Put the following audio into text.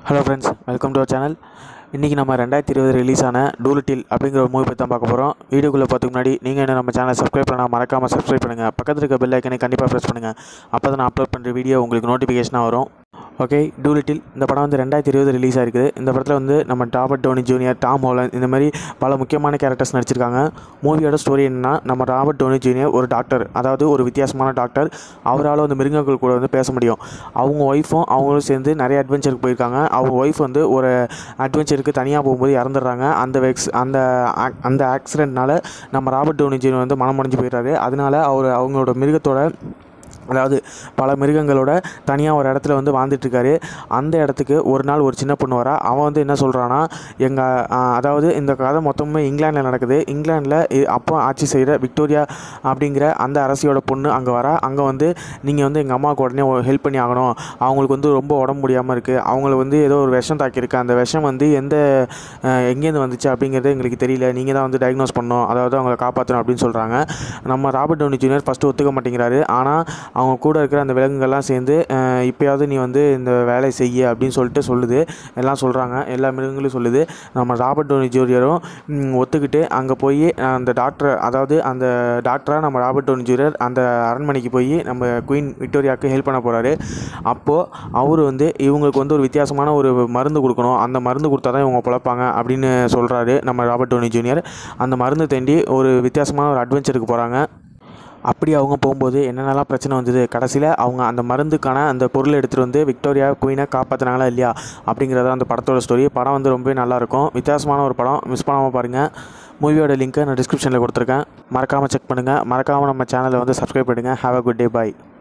hello friends welcome to our channel இன்றைக்கி நம்ம ரெண்டாயிரத்தி இருபது ரிலீஸ் ஆன டூலிட்டில் அப்படிங்கிற ஒரு மூவி பற்றி தான் பார்க்க போகிறோம் வீடியோக்குள்ளே பார்த்துக்கு முன்னாடி நீங்கள் என்ன நம்ம சேனலை சப்ஸ்கிரைப் பண்ணால் மறக்காமல் சப்ஸ்கிரைப் பண்ணுங்கள் பக்கத்தில் இருக்க பெல் ஐக்கனை கண்டிப்பாக ப்ரெஸ் பண்ணுங்கள் அப்போ தான் நான் அப்லோட் பண்ணுற வீடியோ உங்களுக்கு நோட்டிஃபிகேஷனாக வரும் ஓகே டூலிட்டில் இந்த படம் வந்து ரெண்டாயிரத்தி இருபது ரிலீஸ் ஆயிருக்குது இந்த படத்தில் வந்து நம்ம Robert Downey Junior Tom Holland இந்த மாதிரி பல முக்கியமான கேரக்டர்ஸ் நடிச்சிருக்காங்க மூவியோட ஸ்டோரி என்னன்னா நம்ம ராபர்ட் டோனி ஜூனியர் ஒரு டாக்டர் அதாவது ஒரு வித்தியாசமான டாக்டர் அவரால் வந்து மிருகங்கள் கூட வந்து பேச முடியும் அவங்க ஒய்ஃபும் அவங்களும் சேர்ந்து நிறைய அட்வென்ச்சருக்கு போயிருக்காங்க அவங்க ஒய்ஃப் வந்து ஒரு அட்வென்ச்சருக்கு தனியாக போகும்போது இறந்துடுறாங்க அந்த வெக்ஸ் அந்த ac- அந்த ஆக்சிடென்ட்னால நம்ம ராபர்ட் டோனி ஜூனியர் வந்து மனமடைஞ்சு போயிடுறாரு அதனால அவர் அவங்களோட மிருகத்தோட அதாவது பல மிருகங்களோட தனியாக ஒரு இடத்துல வந்து வாழ்ந்துட்டு இருக்காரு அந்த இடத்துக்கு ஒரு நாள் ஒரு சின்ன பொண்ணு வரா அவன் வந்து என்ன சொல்கிறான்னா எங்கள் அதாவது இந்த கதை மொத்தமே இங்கிலாந்தில் நடக்குது இங்கிலாந்தில் அப்போ ஆட்சி செய்கிற விக்டோரியா அப்படிங்கிற அந்த அரசியோட பொண்ணு அங்கே வரா அங்கே வந்து நீங்கள் வந்து எங்கள் அம்மாவுக்கு உடனே ஹெல்ப் பண்ணி ஆகணும் அவங்களுக்கு வந்து ரொம்ப உடம்பு முடியாமல் இருக்குது அவங்களுக்கு வந்து ஏதோ ஒரு விஷம் தாக்கியிருக்கு அந்த விஷம் வந்து எந்த அஹ், எங்கேருந்து வந்துச்சு அப்படிங்கிறது எங்களுக்கு தெரியல நீங்கள் தான் வந்து டயக்னோஸ் பண்ணணும் அதாவது அவங்கள காப்பாற்றணும் அப்படின்னு சொல்கிறாங்க நம்ம ராபர்ட் டவுனி ஜூனியர் ஃபஸ்ட்டு ஒத்துக்க மாட்டேங்கிறாரு ஆனால் அவங்க கூட இருக்கிற அந்த விலங்குகள்லாம் சேர்ந்து அஹ், இப்பயாவது நீ வந்து இந்த வேலையை செய்ய அப்படின்னு சொல்லிட்டு சொல்லுது எல்லாம் சொல்கிறாங்க எல்லா மிருகங்களும் சொல்லுது நம்ம ராபர்ட் டோனி ஜூனியரும் ம், ஒத்துக்கிட்டு அங்கே போய் அந்த டாக்டர் அதாவது அந்த டாக்டராக நம்ம ராபர்ட் டோனி ஜூனியர் அந்த அரண்மனைக்கு போய் நம்ம குயின் விக்டோரியாவுக்கு ஹெல்ப் பண்ண போகிறாரு அப்போது அவர் வந்து இவங்களுக்கு வந்து ஒரு வித்தியாசமான ஒரு மருந்து கொடுக்கணும் அந்த மருந்து கொடுத்தா தான் இவங்க பிழைப்பாங்க அப்படின்னு சொல்கிறாரு நம்ம ராபர்ட் டோனி ஜூனியர் அந்த மருந்து தேண்டி ஒரு வித்தியாசமான ஒரு அட்வென்ச்சருக்கு போகிறாங்க அப்படி அவங்க போகும்போது என்னென்னலாம் பிரச்சனை வந்தது கடைசியில் அவங்க அந்த மருந்துக்கான அந்த பொருளை எடுத்துகிட்டு வந்து விக்டோரியா குயினை காப்பாற்றினாங்களா இல்லையா அப்படிங்கிறத அந்த படத்தோட ஸ்டோரி படம் வந்து ரொம்பவே நல்லாயிருக்கும் வித்தியாசமான ஒரு படம் மிஸ் பண்ணாமல் பாருங்கள் மூவியோட லிங்க்கை நான் டிஸ்கிரிப்ஷனில் கொடுத்துருக்கேன் மறக்காமல் செக் பண்ணுங்கள் மறக்காமல் நம்ம சேனலை வந்து சப்ஸ்கிரைப் பண்ணுங்கள் have a good day bye